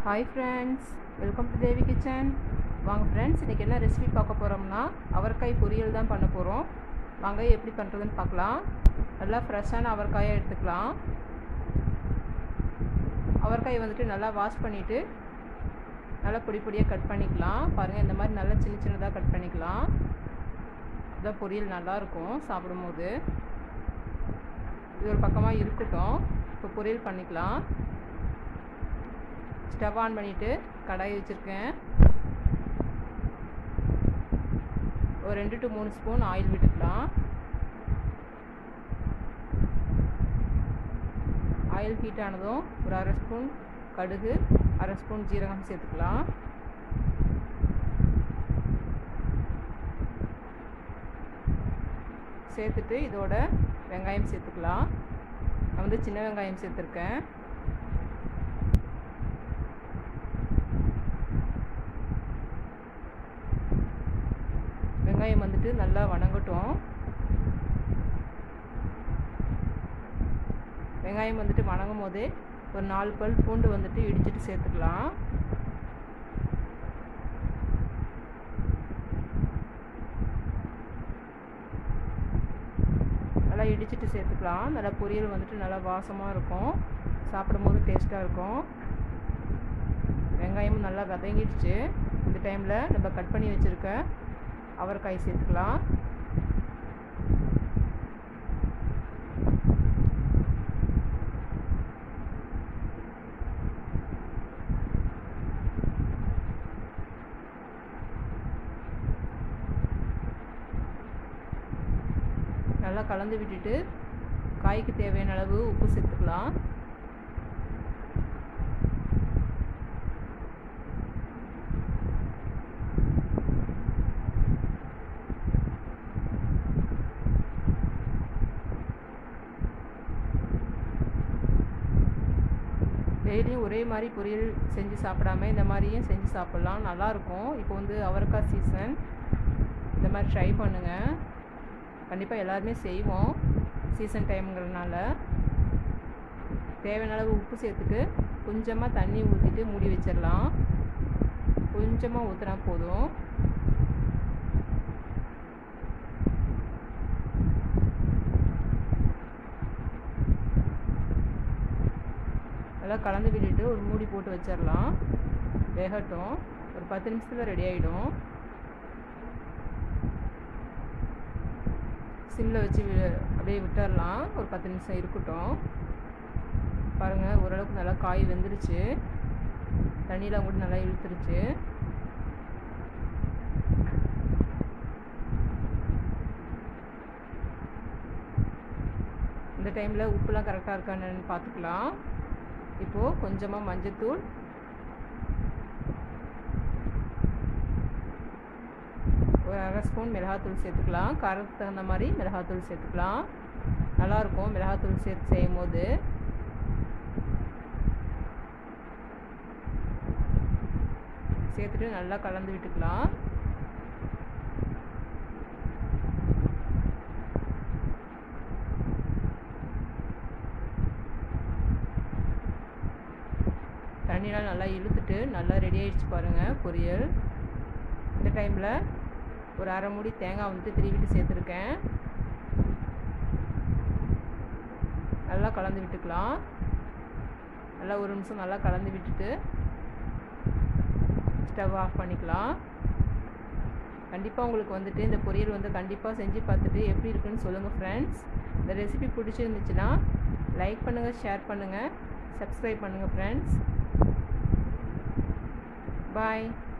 hi friends welcome to Devi kitchen வாங்க friends இன்றைக்கி என்ன ரெசிபி பார்க்க போகிறோம்னா அவரைக்காய் பொரியல் தான் பண்ண போகிறோம் வாங்க எப்படி பண்ணுறதுன்னு பார்க்கலாம் நல்லா ஃப்ரெஷ்ஷான அவரைக்காயை எடுத்துக்கலாம் அவரைக்காய் வந்துட்டு நல்லா வாஷ் பண்ணிவிட்டு நல்லா பொடி பொடியாக கட் பண்ணிக்கலாம் பாருங்கள் இந்த மாதிரி நல்லா சின்ன சின்னதாக கட் பண்ணிக்கலாம் இதான் பொரியல் நல்லாயிருக்கும் சாப்பிடும்போது இது ஒரு பக்கமாக இருக்கட்டும் இப்போ பொரியல் பண்ணிக்கலாம் ஸ்டவ் ஆன் பண்ணிவிட்டு கடாய் வச்சுருக்கேன் ஒரு ரெண்டு டு மூணு ஸ்பூன் ஆயில் விட்டுக்கலாம் ஆயில் ஹீட் ஆனதும் ஒரு அரை ஸ்பூன் கடுகு அரை ஸ்பூன் ஜீரகம் சேர்த்துக்கலாம் சேர்த்துட்டு இதோட வெங்காயம் சேர்த்துக்கலாம் நான் வந்து சின்ன வெங்காயம் சேர்த்துருக்கேன் வெங்காயம் வந்துட்டு நல்லா வணங்கட்டும் வெங்காயம் வந்துட்டு வணங்கும் போதே ஒரு நாலு பல் பூண்டு வந்துட்டு இடிச்சிட்டு சேர்த்துக்கலாம் நல்லா இடிச்சிட்டு சேர்த்துக்கலாம் நல்லா பொரியல் வந்துட்டு நல்லா வாசமாக இருக்கும் சாப்பிடும்போது டேஸ்ட்டாக இருக்கும் வெங்காயமும் நல்லா வதங்கிடுச்சு இந்த டைமில் நம்ம கட் பண்ணி வச்சுருக்க அவரைக்காய் சேர்த்துக்கலாம் நல்லா கலந்து விட்டுட்டு காய்க்கு தேவையான அளவு உப்பு சேர்த்துக்கலாம் டெய்லியும் ஒரே மாதிரி பொரியல் செஞ்சு சாப்பிடாம இந்த மாதிரியும் செஞ்சு சாப்பிட்லாம் நல்லாயிருக்கும் இப்போ வந்து அவரைக்காய் சீசன் இந்த மாதிரி ட்ரை பண்ணுங்கள் கண்டிப்பாக எல்லாருமே செய்வோம் சீசன் டைம்ங்கிறதுனால தேவையான அளவு உப்பு சேர்த்துட்டு கொஞ்சமாக தண்ணி ஊற்றிட்டு மூடி வச்சிடலாம் கொஞ்சமாக ஊற்றினா போதும் நல்லா கலந்து விட்டுட்டு ஒரு மூடி போட்டு வச்சிடலாம் வேகட்டும் ஒரு பத்து நிமிஷத்தில் ரெடி ஆகிடும் சிம்மில் வச்சு அப்படியே விட்டுடலாம் ஒரு பத்து நிமிஷம் இருக்கட்டும் பாருங்கள் ஓரளவுக்கு நல்லா காய் வெந்துருச்சு தண்ணியெலாம் கூட நல்லா இழுத்துருச்சு இந்த டைமில் உப்புலாம் கரெக்டாக இருக்கான்னு பார்த்துக்கலாம் இப்போது கொஞ்சமாக மஞ்சத்தூள் ஒரு அரை ஸ்பூன் மிளகாத்தூள் சேர்த்துக்கலாம் காரத்துக்கு தகுந்த மாதிரி மிளகாத்தூள் சேர்த்துக்கலாம் நல்லாயிருக்கும் மிளகாத்தூள் சேர்த்து செய்யும் போது சேர்த்துட்டு நல்லா கலந்து விட்டுக்கலாம் தண்ணியெலாம் நல்லா இழுத்துட்டு நல்லா ரெடி ஆகிடுச்சு பாருங்கள் பொரியல் இந்த டைமில் ஒரு அரை மூடி தேங்காய் வந்துட்டு திருவிட்டு சேர்த்துருக்கேன் நல்லா கலந்து விட்டுக்கலாம் நல்லா ஒரு நிமிஷம் நல்லா கலந்து விட்டுட்டு ஸ்டவ் ஆஃப் பண்ணிக்கலாம் கண்டிப்பாக உங்களுக்கு வந்துட்டு இந்த பொரியல் வந்து கண்டிப்பாக செஞ்சு பார்த்துட்டு எப்படி இருக்குன்னு சொல்லுங்கள் ஃப்ரெண்ட்ஸ் இந்த ரெசிபி பிடிச்சிருந்துச்சுன்னா லைக் பண்ணுங்கள் ஷேர் பண்ணுங்கள் சப்ஸ்கிரைப் பண்ணுங்கள் ஃப்ரெண்ட்ஸ் பாய்